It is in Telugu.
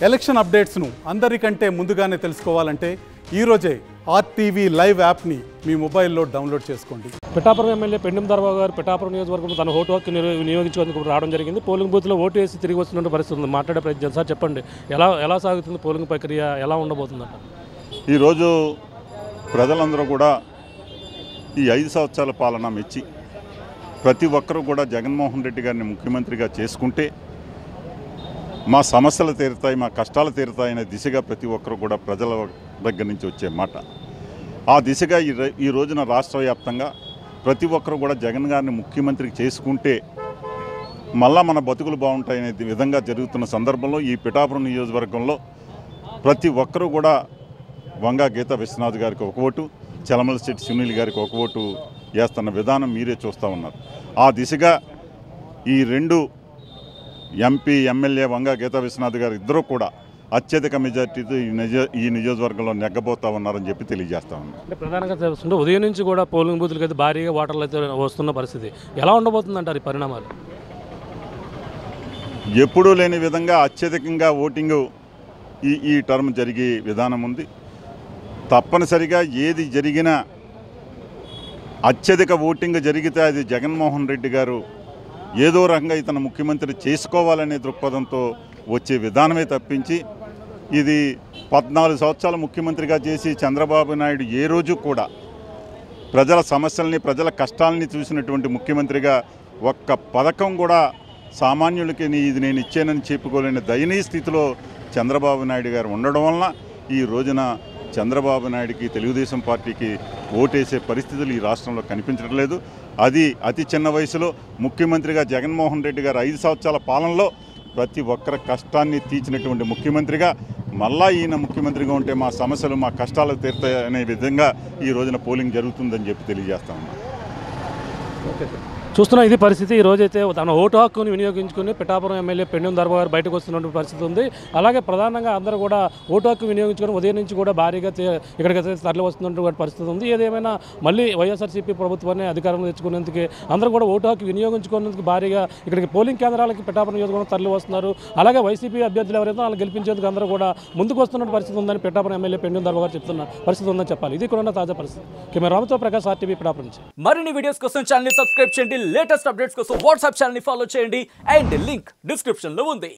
ఎలక్షన్ అప్డేట్స్ను అందరికంటే ముందుగానే తెలుసుకోవాలంటే ఈరోజే ఆర్టీవీ లైవ్ యాప్ని మీ మొబైల్లో డౌన్లోడ్ చేసుకోండి పిఠాపురం ఎమ్మెల్యే పెండుం దర్బాబు గారు పిఠాపురం నియోజకవర్గంలో తన ఓటు హక్కు వినియో- వినియోగించుకోవడానికి రావడం జరిగింది పోలింగ్ బూత్లో ఓటు వేసి తిరిగి వస్తున్న పరిస్థితి ఉంది మాట్లాడే ప్రయత్నం సార్ చెప్పండి ఎలా ఎలా సాగుతుంది పోలింగ్ ప్రక్రియ ఎలా ఉండబోతుందంట ఈరోజు ప్రజలందరూ కూడా ఈ ఐదు సంవత్సరాల పాలన మెచ్చి ప్రతి ఒక్కరూ కూడా జగన్మోహన్ రెడ్డి గారిని ముఖ్యమంత్రిగా చేసుకుంటే మా సమస్యలు తీరుతాయి మా కష్టాలు తీరుతాయి అనే దిశగా ప్రతి ఒక్కరు కూడా ప్రజల దగ్గర నుంచి వచ్చే మాట ఆ దిశగా ఈ రో- ఈ రోజున రాష్ట్ర వ్యాప్తంగా ప్రతి ఒక్కరు కూడా జగన్ గారిని ముఖ్యమంత్రి చేసుకుంటే మళ్ళా మన బతుకులు బాగుంటాయనే విధంగా జరుగుతున్న సందర్భంలో ఈ పిఠాపురం నియోజకవర్గంలో ప్రతి ఒక్కరూ కూడా వంగా గీతా విశ్వనాథ్ గారికి ఒక ఓటు చలమల శెట్టి సునీల్ గారికి ఒక ఓటు వేస్తున్న విధానం మీరే చూస్తూ ఉన్నారు ఆ దిశగా ఈ రెండు ఎంపీ ఎమ్మెల్యే వంగా గీతా విశ్వనాథ్ గారు ఇద్దరూ కూడా అత్యధిక మెజార్టీతో ఈ నిజ ఈ నియోజకవర్గంలో నెగ్గబోతా ఉన్నారని చెప్పి తెలియజేస్తా ఉన్నాను అంటే ప్రధానంగా తెలుస్తుంటే ఉదయం నుంచి కూడా పోలింగ్ బూత్లకు అయితే భారీగా ఓటర్లు అయితే వస్తున్న పరిస్థితి ఎలా ఉండబోతుంది అంటారు ఈ పరిణామాలు ఎప్పుడూ లేని విధంగా అత్యధికంగా ఓటింగు ఈ ఈ టర్మ్ జరిగే విధానం ఉంది తప్పనిసరిగా ఏది జరిగినా అత్యధిక ఓటింగ్ జరిగితే అది జగన్మోహన్ రెడ్డి గారు ఏదో రకంగా ఇతను ముఖ్యమంత్రి చేసుకోవాలనే దృక్పథంతో వచ్చే విధానమే తప్పించి ఇది పద్నాలుగు సంవత్సరాలు ముఖ్యమంత్రిగా చేసి చంద్రబాబు నాయుడు ఏ రోజు కూడా ప్రజల సమస్యల్ని ప్రజల కష్టాలని చూసినటువంటి ముఖ్యమంత్రిగా ఒక్క పథకం కూడా సామాన్యులకి నీ- ఇది నేను ఇచ్చానని చెప్పుకోలేని దయనీయ స్థితిలో చంద్రబాబు నాయుడు గారు ఉండడం వలన ఈ రోజున చంద్రబాబు నాయుడికి తెలుగుదేశం పార్టీకి ఓటేసే పరిస్థితులు ఈ రాష్ట్రంలో కనిపించడం లేదు అది అతి చిన్న వయసులో ముఖ్యమంత్రిగా జగన్మోహన్ రెడ్డి గారు ఐదు సంవత్సరాల పాలనలో ప్రతి ఒక్కరి కష్టాన్ని తీర్చినటువంటి ముఖ్యమంత్రిగా మళ్ళా ఈయన ముఖ్యమంత్రిగా ఉంటే మా సమస్యలు మా కష్టాలు తీరుతాయి అనే విధంగా ఈ రోజున పోలింగ్ జరుగుతుందని చెప్పి తెలియజేస్తా ఉన్నాను చూస్తున్న ఇది పరిస్థితి ఈ రోజైతే తన ఓటు హక్కుని వినియోగించుకుని పిఠాపురం ఎమ్మెల్యే పెండుం దర్బాబు గారు బయటకు వస్తున్నటువంటి పరిస్థితి ఉంది అలాగే ప్రధానంగా అందరూ కూడా ఓటు హక్కు వినియోగించుకొని ఉదయం నుంచి కూడా భారీగా తే- ఇక్కడికి తరలి వస్తున్నటువంటి పరిస్థితి ఉంది ఏదేమైనా మళ్ళీ వైఎస్ఆర్సీపీ ప్రభుత్వాన్ని అధికారంలో తెచ్చుకునేందుకు అందరూ కూడా ఓటు హక్కు వినియోగించుకునేందుకు భారీగా ఇక్కడికి పోలింగ్ కేంద్రాలకి పిఠాపురం నియోజకవర్గం తరలి వస్తున్నారు అలాగే వైసీపీ అభ్యర్థులు ఎవరైతే వాళ్ళు గెలిపించేందుకు అందరూ కూడా ముందుకు వస్తున్న పరిస్థితి ఉందని పిఠాపురం ఎమ్మెల్యే పెండుం దర్బాబు గారు చెప్తున్న పరిస్థితి ఉందని చెప్పాలి ఇది కూడా ఉన్న తాజా పరిస్థితి కెమెరా రామతో ప్రకాష్ ఆర్టీవీ పిఠాపురం నుంచి మరిన్ని వీడియోస్ కోసం ఛానల్ ని సబ్స్క్రైబ్ చేయండి లేటెస్ట్ అప్డేట్స్ కోసం వాట్సాప్ ఛానల్ ని ఫాలో చేయండి అండ్ లింక్ డిస్క్రిప్షన్ లో ఉంది